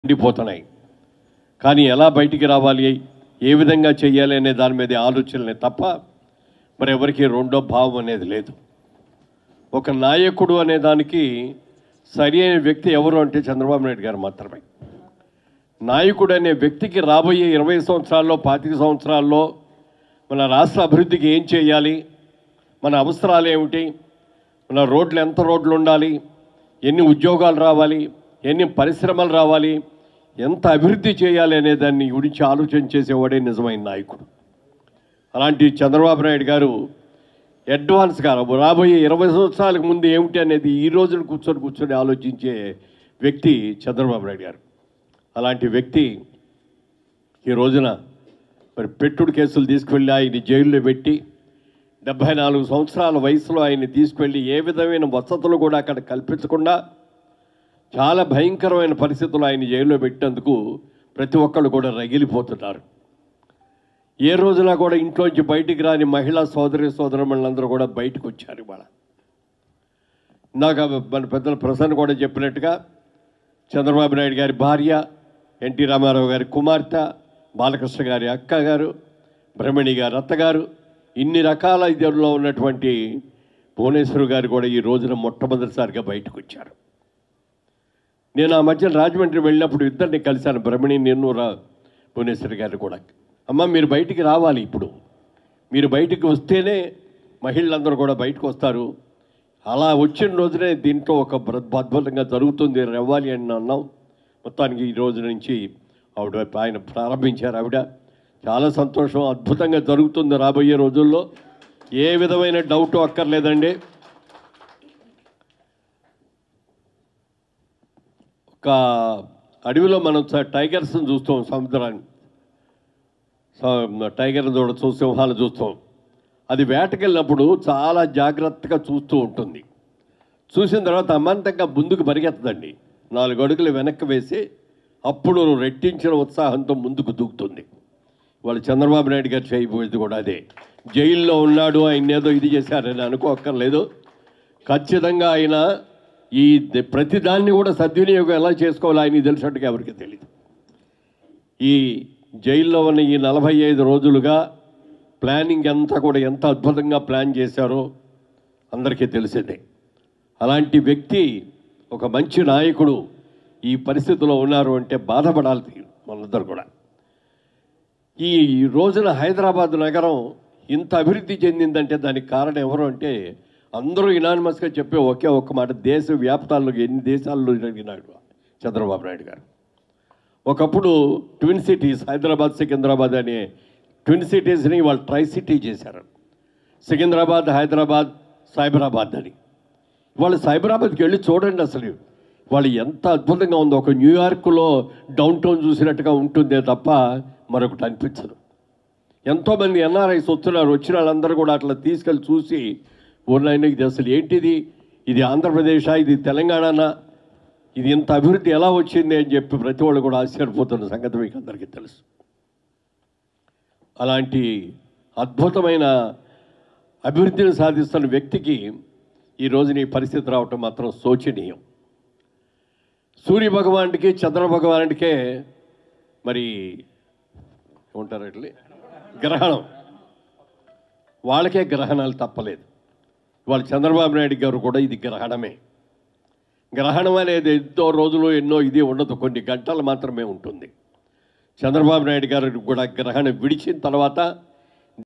ఉండిపోతున్నాయి కానీ ఎలా బయటికి రావాలి ఏ విధంగా చేయాలి అనే దాని మీద ఆలోచనలే తప్ప మరి ఎవరికి రెండో భావం అనేది లేదు ఒక నాయకుడు అనే దానికి సరి అయిన వ్యక్తి ఎవరు అంటే చంద్రబాబు నాయుడు గారు మాత్రమే నాయకుడు అనే వ్యక్తికి రాబోయే ఇరవై సంవత్సరాల్లో పాతిక సంవత్సరాల్లో మన రాష్ట్ర అభివృద్ధికి ఏం చేయాలి మన అవసరాలు ఏమిటి మన రోడ్లు ఎంత రోడ్లు ఉండాలి ఎన్ని ఉద్యోగాలు రావాలి ఎన్ని పరిశ్రమలు రావాలి ఎంత అభివృద్ధి చేయాలి అనే దాన్ని గురించి ఆలోచన చేసేవాడే నిజమైన నాయకుడు అలాంటి చంద్రబాబు నాయుడు గారు అడ్వాన్స్గా రాబోయే ఇరవై సంవత్సరాలకు ముందు ఏమిటి అనేది ఈ రోజున కూర్చొని కూర్చొని ఆలోచించే వ్యక్తి చంద్రబాబు నాయుడు గారు అలాంటి వ్యక్తి ఈ రోజున మరి పెట్టుడు కేసులు తీసుకువెళ్ళి ఆయన జైల్లో పెట్టి డెబ్భై నాలుగు సంవత్సరాల వయసులో ఆయన్ని తీసుకువెళ్ళి ఏ విధమైన వసతులు కూడా అక్కడ కల్పించకుండా చాలా భయంకరమైన పరిస్థితులు ఆయన జైల్లో పెట్టినందుకు ప్రతి ఒక్కళ్ళు కూడా రగిలిపోతున్నారు ఏ రోజున కూడా ఇంట్లోంచి బయటికి రాని మహిళా సోదరి సోదరులందరూ కూడా బయటకు వచ్చారు ఇవాళ ఇందాక మన పెద్దల ప్రసన్న కూడా చెప్పినట్టుగా చంద్రబాబు నాయుడు గారి భార్య ఎన్టీ రామారావు గారి కుమార్తె బాలకృష్ణ గారి అక్క గారు బ్రహ్మణి గారి అత్తగారు ఇన్ని రకాల ఇదిలో ఉన్నటువంటి భువనేశ్వర్ గారు కూడా ఈ రోజున మొట్టమొదటిసారిగా బయటకు వచ్చారు నేను ఆ మధ్య రాజమండ్రి వెళ్ళినప్పుడు ఇద్దరిని కలిశాను బ్రహ్మణి నేను రా భువనేశ్వరి గారు కూడా అమ్మ మీరు బయటికి రావాలి ఇప్పుడు మీరు బయటికి వస్తేనే మహిళలందరూ కూడా బయటకు వస్తారు అలా వచ్చిన రోజునే దీంట్లో ఒక బ్ర- అద్భుతంగా జరుగుతుంది రవ్వాలి అని అన్నాం మొత్తానికి ఈ రోజు నుంచి ఆవిడ ఆయన ప్రారంభించారు ఆవిడ చాలా సంతోషం అద్భుతంగా జరుగుతుంది రాబోయే రోజుల్లో ఏ విధమైన డౌట్ అక్కర్లేదండి ఒక అడవిలో మనం స- టైగర్స్ని చూస్తాం సముద్రాన్ని స- టైగర్ చూడొచ్చు సింహాలు చూస్తాం అది వేటకెళ్ళినప్పుడు చాలా జాగ్రత్తగా చూస్తూ ఉంటుంది చూసిన తర్వాత అమాంతంగా ముందుకు పరిగెత్తదండి నాలుగు అడుగులు వెనక్కి వేసి అప్పుడు రెట్టించిన ఉత్సాహంతో ముందుకు దూకుతుంది వాళ్ళు చంద్రబాబు నాయుడు గారు చేయబోయేది కూడా అదే జైల్లో ఉన్నాడు ఆయన ఏదో ఇది చేశారని అనుకోక్కర్లేదు ఖచ్చితంగా ఆయన ఈ ద- ప్రతి దాన్ని కూడా సద్వినియోగం ఎలా చేసుకోవాలో ఆయనకి తెలిసినట్టుగా ఎవరికి తెలియదు ఈ జైల్లో ఉన్న ఈ నలభై ఐదు రోజులుగా ప్లానింగ్ అంతా కూడా ఎంత అద్భుతంగా ప్లాన్ చేశారో అందరికీ తెలిసిందే అలాంటి వ్యక్తి ఒక మంచి నాయకుడు ఈ పరిస్థితిలో ఉన్నారు అంటే బాధపడాలి మనందరూ కూడా ఈ రోజున హైదరాబాద్ నగరం ఇంత అభివృద్ధి చెందిందంటే దానికి కారణం ఎవరు అంటే అందరూ ఇనానిమస్గా చెప్పే ఒకే ఒక్క మాట దేశ వ్యాప్తాల్లో ఎన్ని దేశాల్లో జరిగినాడు చంద్రబాబు నాయుడు గారు ఒకప్పుడు ట్విన్ సిటీస్ హైదరాబాద్ సికింద్రాబాద్ అనే ట్విన్ సిటీస్ని వాళ్ళు ట్రై సిటీ చేశారు సికింద్రాబాద్ హైదరాబాద్ సైబరాబాద్ అని వాళ్ళు సైబరాబాద్కి వెళ్ళి చూడండి అసలు వాళ్ళు ఎంత అద్భుతంగా ఉందో ఒక న్యూయార్క్లో డౌన్ టౌన్ చూసినట్టుగా ఉంటుందే తప్ప మరొకటి అనిపించదు ఎంతోమంది ఎన్ఆర్ఐస్ వస్తున్నారు వచ్చిన వాళ్ళందరూ కూడా అట్లా తీసుకెళ్ళి చూసి ఊర్లైన ఇది అసలు ఏంటిది ఇది ఆంధ్రప్రదేశా ఇది తెలంగాణనా ఇది ఇంత అభివృద్ధి ఎలా వచ్చింది అని చెప్పి ప్రతి వాళ్ళు కూడా ఆశ్చర్యపోతున్న సంగతి మీకు అందరికీ తెలుసు అలాంటి అద్భుతమైన అభివృద్ధిని సాధిస్తున్న వ్యక్తికి ఈ రోజున ఈ పరిస్థితి రావటం మాత్రం శోచనీయం సూర్య భగవానుడికి చంద్ర భగవానుడికే మరి ఏమంటారు అట్లే గ్రహణం వాళ్ళకే గ్రహణాలు తప్పలేదు వాళ్ళ చంద్రబాబు నాయుడు గారు కూడా ఇది గ్రహణమే గ్రహణం అనేది ఎంతో రోజులు ఎన్నో ఇది ఉండదు కొన్ని గంటలు మాత్రమే ఉంటుంది చంద్రబాబు నాయుడు గారు కూడా గ్రహణం విడిచిన తర్వాత